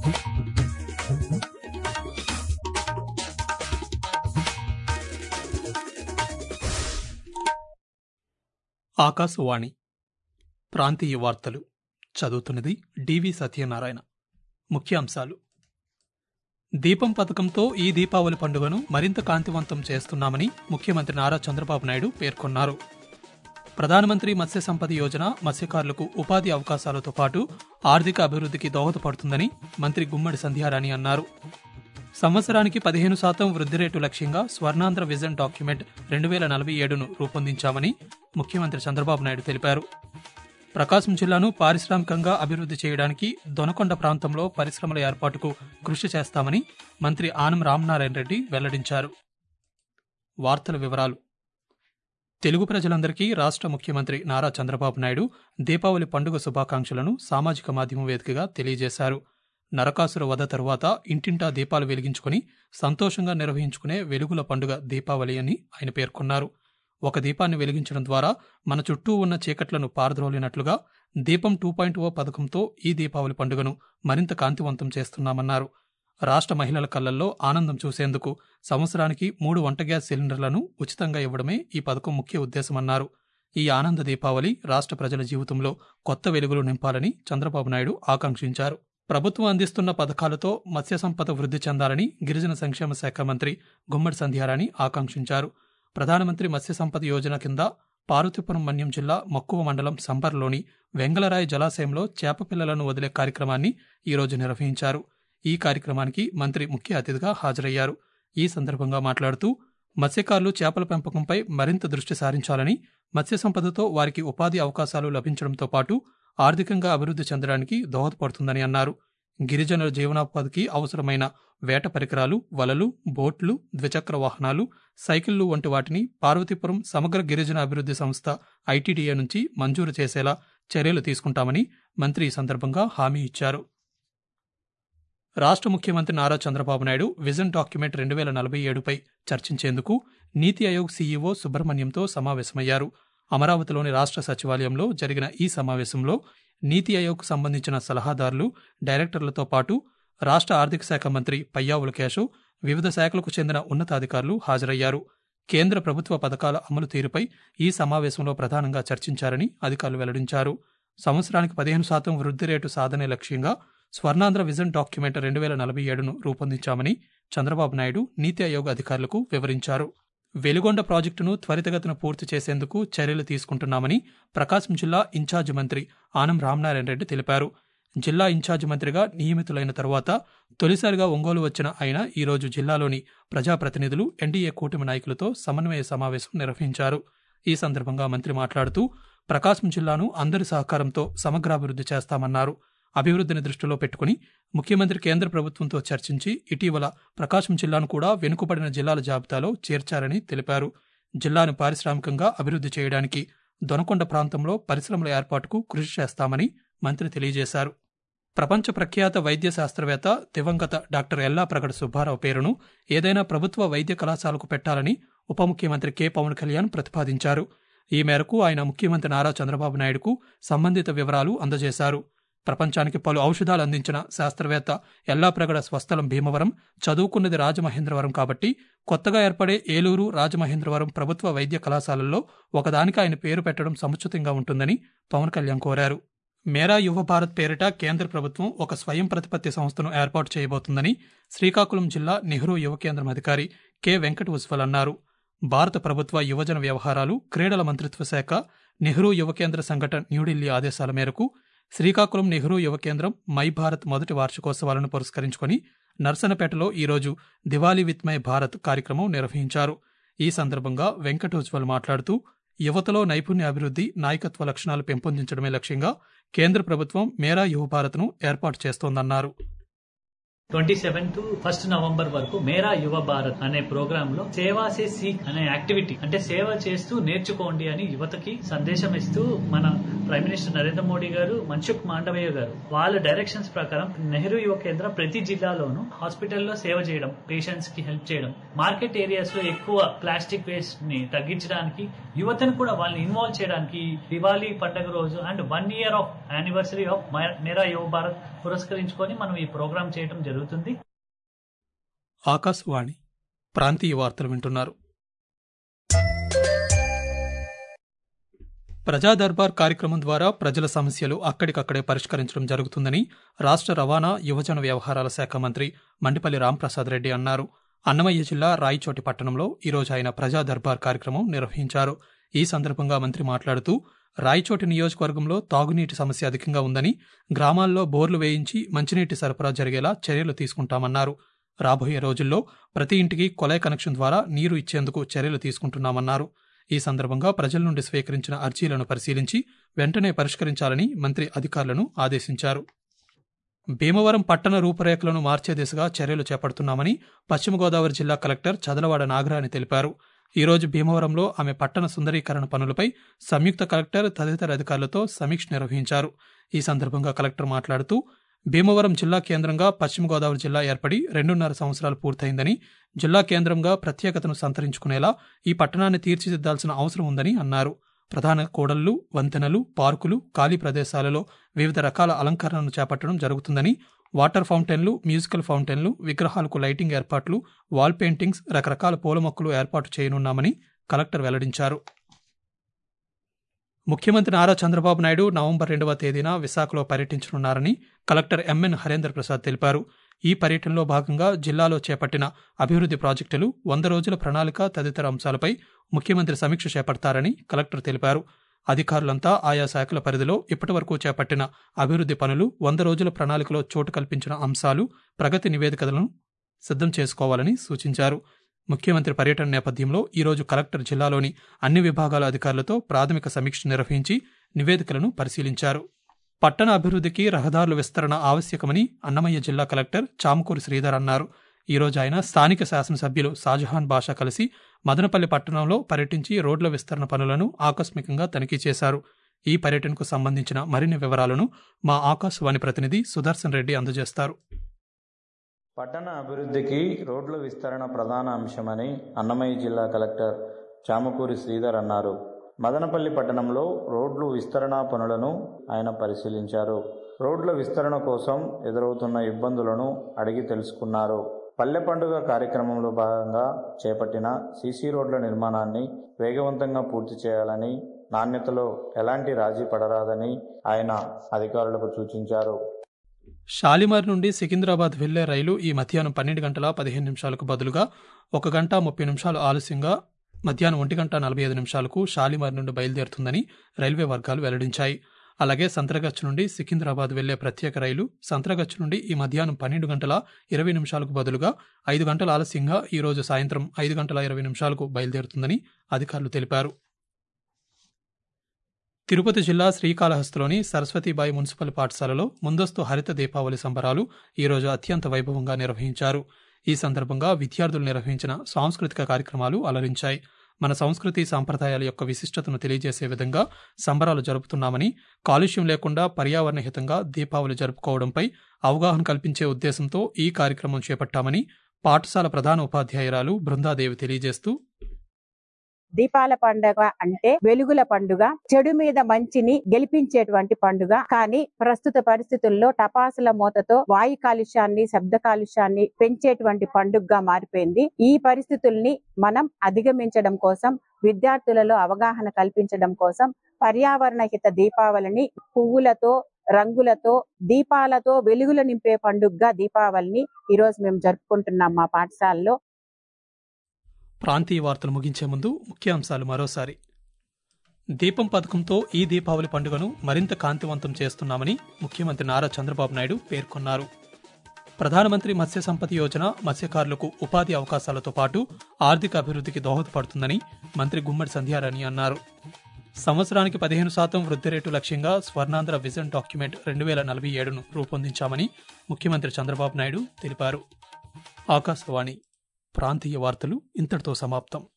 ఆకాశవాణి ప్రాంతీయ వార్తలు చదువుతున్నది డివి సత్యనారాయణ ముఖ్యాంశాలు దీపం పథకంతో ఈ దీపావళి పండుగను మరింత కాంతివంతం చేస్తున్నామని ముఖ్యమంత్రి నారా చంద్రబాబు నాయుడు పేర్కొన్నారు ప్రధానమంత్రి మత్స్య సంపద యోజన మత్స్యకారులకు ఉపాధి అవకాశాలతో పాటు ఆర్థిక అభివృద్ధికి దోహదపడుతుందని మంత్రి గుమ్మడి సంధ్యారాణి అన్నారు సంవత్సరానికి పదిహేను శాతం వృద్ధి రేటు లక్ష్యంగా స్వర్ణాంధ్ర విజన్ డాక్యుమెంట్ రెండు వేల నలభై ఏడును రూపొందించామని ముఖ్యమంత్రి చంద్రబాబు నాయుడు తెలిపారు ప్రకాశం జిల్లాను పారిశ్రామికంగా అభివృద్ధి చేయడానికి దొనకొండ ప్రాంతంలో పరిశ్రమల ఏర్పాటుకు కృషి చేస్తామని మంత్రి ఆనం రామనారాయణ రెడ్డి వెల్లడించారు వార్తల వివరాలు తెలుగు ప్రజలందరికీ రాష్ట్ర ముఖ్యమంత్రి నారా చంద్రబాబు నాయుడు దీపావళి పండుగ శుభాకాంక్షలను సామాజిక మాధ్యమం వేదికగా తెలియజేశారు నరకాసుర వధ తరువాత ఇంటింటా దీపాలు వెలిగించుకుని సంతోషంగా నిర్వహించుకునే వెలుగుల పండుగ దీపావళి అని ఆయన పేర్కొన్నారు ఒక దీపాన్ని వెలిగించడం ద్వారా మన చుట్టూ ఉన్న చీకట్లను పారద్రోలినట్లుగా దీపం టూ పాయింట్ ఓ పథకంతో ఈ దీపావళి పండుగను మరింత కాంతివంతం చేస్తున్నామన్నారు రాష్ట్ర మహిళల కళ్లల్లో ఆనందం చూసేందుకు సంవత్సరానికి మూడు వంట గ్యాస్ సిలిండర్లను ఉచితంగా ఇవ్వడమే ఈ పథకం ముఖ్య ఉద్దేశమన్నారు ఈ ఆనంద దీపావళి రాష్ట్ర ప్రజల జీవితంలో కొత్త వెలుగులు నింపాలని చంద్రబాబు నాయుడు ఆకాంక్షించారు ప్రభుత్వం అందిస్తున్న పథకాలతో మత్స్య సంపద వృద్ధి చెందాలని గిరిజన సంక్షేమ శాఖ మంత్రి గుమ్మడి సంధ్యారాణి ఆకాంక్షించారు ప్రధానమంత్రి మత్స్య సంపద యోజన కింద పార్వతీపురం మన్యం జిల్లా మక్కువ మండలం సంబర్లోని వెంగళరాయి జలాశయంలో చేప పిల్లలను వదిలే కార్యక్రమాన్ని ఈరోజు నిర్వహించారు ఈ కార్యక్రమానికి మంత్రి ముఖ్య అతిథిగా హాజరయ్యారు ఈ సందర్భంగా మాట్లాడుతూ మత్స్యకారులు చేపల పెంపకంపై మరింత దృష్టి సారించాలని మత్స్య సంపదతో వారికి ఉపాధి అవకాశాలు లభించడంతో పాటు ఆర్థికంగా అభివృద్ధి చెందడానికి దోహదపడుతుందని అన్నారు గిరిజనుల జీవనోపాధికి అవసరమైన వేట పరికరాలు వలలు బోట్లు ద్విచక్ర వాహనాలు సైకిళ్లు వంటి వాటిని పార్వతీపురం సమగ్ర గిరిజన అభివృద్ధి సంస్థ ఐటీడీఏ నుంచి మంజూరు చేసేలా చర్యలు తీసుకుంటామని మంత్రి ఈ సందర్భంగా హామీ ఇచ్చారు రాష్ట్ర ముఖ్యమంత్రి నారా చంద్రబాబు నాయుడు విజన్ డాక్యుమెంట్ రెండు వేల నలభై ఏడుపై చర్చించేందుకు నీతి ఆయోగ్ సీఈఓ సుబ్రహ్మణ్యంతో సమావేశమయ్యారు అమరావతిలోని రాష్ట్ర సచివాలయంలో జరిగిన ఈ సమావేశంలో నీతి ఆయోగ్కు సంబంధించిన సలహాదారులు డైరెక్టర్లతో పాటు రాష్ట్ర ఆర్థిక శాఖ మంత్రి పయ్యావుల కేశవ్ వివిధ శాఖలకు చెందిన ఉన్నతాధికారులు హాజరయ్యారు కేంద్ర ప్రభుత్వ పథకాల అమలు తీరుపై ఈ సమావేశంలో ప్రధానంగా చర్చించారని అధికారులు వెల్లడించారు సంవత్సరానికి పదిహేను శాతం వృద్ధి రేటు సాధనే లక్ష్యంగా స్వర్ణాంధ్ర విజన్ డాక్యుమెంట్ రెండు వేల నలభై ఏడును రూపొందించామని చంద్రబాబు నాయుడు నీతి ఆయోగ్ అధికారులకు వివరించారు వెలుగొండ ప్రాజెక్టును త్వరితగతిన పూర్తి చేసేందుకు చర్యలు తీసుకుంటున్నామని ప్రకాశం జిల్లా ఇన్ఛార్జి మంత్రి ఆనం రామనారాయణ రెడ్డి తెలిపారు జిల్లా ఇన్ఛార్జి మంత్రిగా నియమితులైన తరువాత తొలిసారిగా ఒంగోలు వచ్చిన ఆయన ఈరోజు జిల్లాలోని ప్రజాప్రతినిధులు ఎన్డీఏ కూటమి నాయకులతో సమన్వయ సమావేశం నిర్వహించారు ఈ సందర్భంగా మంత్రి మాట్లాడుతూ ప్రకాశం జిల్లాను అందరి సహకారంతో సమగ్రాభివృద్ధి చేస్తామన్నారు అభివృద్ధిని దృష్టిలో పెట్టుకుని ముఖ్యమంత్రి కేంద్ర ప్రభుత్వంతో చర్చించి ఇటీవల ప్రకాశం జిల్లాను కూడా వెనుకబడిన జిల్లాల జాబితాలో చేర్చారని తెలిపారు జిల్లాను పారిశ్రామికంగా అభివృద్ధి చేయడానికి దొనకొండ ప్రాంతంలో పరిశ్రమల ఏర్పాటుకు కృషి చేస్తామని మంత్రి తెలియజేశారు ప్రపంచ ప్రఖ్యాత వైద్య శాస్త్రవేత్త దివంగత డాక్టర్ ఎల్లా ప్రగడ సుబ్బారావు పేరును ఏదైనా ప్రభుత్వ వైద్య కళాశాలకు పెట్టాలని ఉప ముఖ్యమంత్రి కె పవన్ కళ్యాణ్ ప్రతిపాదించారు ఈ మేరకు ఆయన ముఖ్యమంత్రి నారా చంద్రబాబు నాయుడుకు సంబంధిత వివరాలు అందజేశారు ప్రపంచానికి పలు ఔషధాలు అందించిన శాస్త్రవేత్త ఎల్లాప్రగడ స్వస్థలం భీమవరం చదువుకున్నది రాజమహేంద్రవరం కాబట్టి కొత్తగా ఏర్పడే ఏలూరు రాజమహేంద్రవరం ప్రభుత్వ వైద్య కళాశాలల్లో ఒకదానికి ఆయన పేరు పెట్టడం సముచితంగా ఉంటుందని పవన్ కళ్యాణ్ కోరారు మేరా యువ భారత్ పేరిట కేంద్ర ప్రభుత్వం ఒక స్వయం ప్రతిపత్తి సంస్థను ఏర్పాటు చేయబోతుందని శ్రీకాకుళం జిల్లా నెహ్రూ యువ కేంద్రం అధికారి కె వెంకట ఉజ్వల్ అన్నారు భారత ప్రభుత్వ యువజన వ్యవహారాలు క్రీడల మంత్రిత్వ శాఖ నెహ్రూ యువ కేంద్ర సంఘటన న్యూఢిల్లీ ఆదేశాల మేరకు శ్రీకాకుళం నెహ్రూ యువ కేంద్రం మై భారత్ మొదటి వార్షికోత్సవాలను పురస్కరించుకొని నర్సనపేటలో ఈరోజు దివాళీ విత్ మై భారత్ కార్యక్రమం నిర్వహించారు ఈ సందర్భంగా వెంకటోజ్వల్ మాట్లాడుతూ యువతలో నైపుణ్య అభివృద్ధి నాయకత్వ లక్షణాలు పెంపొందించడమే లక్ష్యంగా కేంద్ర ప్రభుత్వం మేరా యువ భారత్ను ఏర్పాటు చేస్తోందన్నారు twenty seven to first November వరకు మేరా యువ భారత్ అనే ప్రోగ్రామ్ లో సేవా సే సీక్ అనే యాక్టివిటీ అంటే సేవ చేస్తూ నేర్చుకోండి అని యువతకి సందేశం ఇస్తూ మన ప్రైమ్ మినిస్టర్ నరేంద్ర మోడీ గారు మన్సుఖ్ మాండవయ్య గారు వాళ్ళ డైరెక్షన్స్ ప్రకారం నెహ్రూ యువ కేంద్ర ప్రతి జిల్లాలోనూ హాస్పిటల్లో సేవ చేయడం పేషెంట్స్ కి హెల్ప్ చేయడం మార్కెట్ ఏరియాస్ లో ఎక్కువ ప్లాస్టిక్ వేస్ట్ ని తగ్గించడానికి యువతను కూడా వాళ్ళని ఇన్వాల్వ్ చేయడానికి దివాళీ పండుగ రోజు and one year of anniversary of Mera Yuva Bharat పురస్కరించుకొని మనం ఈ ప్రోగ్రామ్ చేయడం జరుగుతుంది ఆకాశవాణి ప్రాంతీయ వార్తలు వింటున్నారు ప్రజా దర్బార్ కార్యక్రమం ద్వారా ప్రజల సమస్యలు అక్కడికక్కడే పరిష్కరించడం జరుగుతుందని రాష్ట్ర రవాణా యువజన వ్యవహారాల శాఖ మంత్రి మండిపల్లి రాంప్రసాద్ రెడ్డి అన్నారు అన్నమయ్య జిల్లా రాయచోటి పట్టణంలో ఈరోజు ఆయన ప్రజా దర్బార్ కార్యక్రమం నిర్వహించారు ఈ సందర్భంగా మంత్రి మాట్లాడుతూ రాయచోటి నియోజకవర్గంలో తాగునీటి సమస్య అధికంగా ఉందని గ్రామాల్లో బోర్లు వేయించి మంచినీటి సరఫరా జరిగేలా చర్యలు తీసుకుంటామన్నారు రాబోయే రోజుల్లో ప్రతి ఇంటికి కొలాయి కనెక్షన్ ద్వారా నీరు ఇచ్చేందుకు చర్యలు తీసుకుంటున్నామన్నారు ఈ సందర్భంగా ప్రజల నుండి స్వీకరించిన అర్జీలను పరిశీలించి వెంటనే పరిష్కరించాలని మంత్రి అధికారులను ఆదేశించారు భీమవరం పట్టణ రూపురేఖలను మార్చే దిశగా చర్యలు చేపడుతున్నామని పశ్చిమ గోదావరి జిల్లా కలెక్టర్ చదలవాడ నాగరాణి తెలిపారు ఈ రోజు భీమవరంలో ఆమె పట్టణ సుందరీకరణ పనులపై సంయుక్త కలెక్టర్ తదితర అధికారులతో సమీక్ష నిర్వహించారు ఈ సందర్భంగా కలెక్టర్ మాట్లాడుతూ భీమవరం జిల్లా కేంద్రంగా పశ్చిమ గోదావరి జిల్లా ఏర్పడి రెండున్నర సంవత్సరాలు పూర్తయిందని జిల్లా కేంద్రంగా ప్రత్యేకతను సంతరించుకునేలా ఈ పట్టణాన్ని తీర్చిదిద్దాల్సిన అవసరం ఉందని అన్నారు ప్రధాన కూడళ్లు వంతెనలు పార్కులు ఖాళీ ప్రదేశాలలో వివిధ రకాల అలంకరణను చేపట్టడం జరుగుతుందని వాటర్ ఫౌంటైన్లు మ్యూజికల్ ఫౌంటైన్లు విగ్రహాలకు లైటింగ్ ఏర్పాట్లు వాల్ పెయింటింగ్స్ రకరకాల పూల మొక్కలు ఏర్పాటు చేయనున్నామని కలెక్టర్ వెల్లడించారు ముఖ్యమంత్రి నారా చంద్రబాబు నాయుడు నవంబర్ రెండవ తేదీన విశాఖలో పర్యటించనున్నారని కలెక్టర్ ఎంఎన్ హరేంద్ర ప్రసాద్ తెలిపారు ఈ పర్యటనలో భాగంగా జిల్లాలో చేపట్టిన అభివృద్ధి ప్రాజెక్టులు వంద రోజుల ప్రణాళిక తదితర అంశాలపై ముఖ్యమంత్రి సమీక్ష చేపడతారని కలెక్టర్ తెలిపారు అధికారులంతా ఆయా శాఖల పరిధిలో ఇప్పటివరకు చేపట్టిన అభివృద్ధి పనులు వంద రోజుల ప్రణాళికలో చోటు కల్పించిన అంశాలు ప్రగతి నివేదికలను సిద్ధం చేసుకోవాలని సూచించారు ముఖ్యమంత్రి పర్యటన నేపథ్యంలో ఈరోజు కలెక్టర్ జిల్లాలోని అన్ని విభాగాల అధికారులతో ప్రాథమిక సమీక్ష నిర్వహించి నివేదికలను పరిశీలించారు పట్టణ అభివృద్ధికి రహదారుల విస్తరణ ఆవశ్యకమని అన్నమయ్య జిల్లా కలెక్టర్ చామకూరి శ్రీధర్ అన్నారు ఈ రోజు ఆయన స్థానిక శాసనసభ్యులు షాజహాన్ బాషా కలిసి మదనపల్లి పట్టణంలో పర్యటించి రోడ్ల విస్తరణ పనులను ఆకస్మికంగా తనిఖీ చేశారు ఈ పర్యటనకు సంబంధించిన మరిన్ని వివరాలను మా ఆకాశవాణి ప్రతినిధి సుదర్శన్ రెడ్డి అందజేస్తారు పట్టణ అభివృద్ధికి రోడ్ల విస్తరణ ప్రధాన అంశమని అన్నమయ్య జిల్లా కలెక్టర్ చామకూరి శ్రీధర్ అన్నారు మదనపల్లి పట్టణంలో రోడ్లు విస్తరణ పనులను ఆయన పరిశీలించారు రోడ్ల విస్తరణ కోసం ఎదురవుతున్న ఇబ్బందులను అడిగి తెలుసుకున్నారు పల్లె పండుగ కార్యక్రమంలో భాగంగా చేపట్టిన సీసీ రోడ్ల నిర్మాణాన్ని వేగవంతంగా పూర్తి చేయాలని నాణ్యతలో ఎలాంటి రాజీ పడరాదని ఆయన అధికారులకు సూచించారు షాలిమార్ నుండి సికింద్రాబాద్ వెళ్లే రైలు ఈ మధ్యాహ్నం పన్నెండు గంటల పదిహేను నిమిషాలకు బదులుగా ఒక గంట ముప్పై నిమిషాలు ఆలస్యంగా మధ్యాహ్నం ఒంటి గంట నలభై ఐదు నిమిషాలకు షాలిమార్ నుండి బయలుదేరుతుందని రైల్వే వర్గాలు వెల్లడించాయి అలాగే సంత్రగచ్చు నుండి సికింద్రాబాద్ వెళ్లే ప్రత్యేక రైలు సంత్రగచ్చు నుండి ఈ మధ్యాహ్నం పన్నెండు గంటల ఇరవై నిమిషాలకు బదులుగా ఐదు గంటల ఆలస్యంగా ఈ రోజు సాయంత్రం ఐదు గంటల ఇరవై నిమిషాలకు బయలుదేరుతుందని అధికారులు తెలిపారు తిరుపతి జిల్లా శ్రీకాళహస్తిలోని సరస్వతీబాయి మున్సిపల్ పాఠశాలలో ముందస్తు హరిత దీపావళి సంబరాలు ఈరోజు అత్యంత వైభవంగా నిర్వహించారు ఈ సందర్భంగా విద్యార్థులు నిర్వహించిన సాంస్కృతిక కార్యక్రమాలు అలరించాయి మన సంస్కృతి సాంప్రదాయాల యొక్క విశిష్టతను తెలియజేసే విధంగా సంబరాలు జరుపుతున్నామని కాలుష్యం లేకుండా పర్యావరణ హితంగా దీపావళి జరుపుకోవడంపై అవగాహన కల్పించే ఉద్దేశంతో ఈ కార్యక్రమం చేపట్టామని పాఠశాల ప్రధాన ఉపాధ్యాయురాలు బృందాదేవి తెలియజేస్తూ దీపాల పండుగ అంటే వెలుగుల పండుగ చెడు మీద మంచిని గెలిపించేటువంటి పండుగ కానీ ప్రస్తుత పరిస్థితుల్లో టపాసుల మూతతో వాయు కాలుష్యాన్ని శబ్ద కాలుష్యాన్ని పెంచేటువంటి పండుగగా మారిపోయింది ఈ పరిస్థితుల్ని మనం అధిగమించడం కోసం విద్యార్థులలో అవగాహన కల్పించడం కోసం పర్యావరణ హిత దీపావళిని పువ్వులతో రంగులతో దీపాలతో వెలుగులు నింపే పండుగగా దీపావళిని ఈ రోజు మేము జరుపుకుంటున్నాం మా పాఠశాలలో ప్రాంతీయ వార్తలు ముగించే ముందు ముఖ్యాంశాలు మరోసారి దీపం పథకంతో ఈ దీపావళి పండుగను మరింత కాంతివంతం చేస్తున్నామని ముఖ్యమంత్రి నారా చంద్రబాబు నాయుడు పేర్కొన్నారు ప్రధానమంత్రి మత్స్య సంపద యోజన మత్స్యకారులకు ఉపాధి అవకాశాలతో పాటు ఆర్థిక అభివృద్ధికి దోహదపడుతుందని మంత్రి గుమ్మడి సంధ్యారాణి అన్నారు సంవత్సరానికి పదిహేను శాతం వృద్ధి రేటు లక్ష్యంగా స్వర్ణాంధ్ర విజన్ డాక్యుమెంట్ రెండు వేల నలభై ఏడును రూపొందించామని ముఖ్యమంత్రి చంద్రబాబు నాయుడు తెలిపారు ఆకాశవాణి ప్రాంతీయ వార్తలు ఇంతటితో సమాప్తం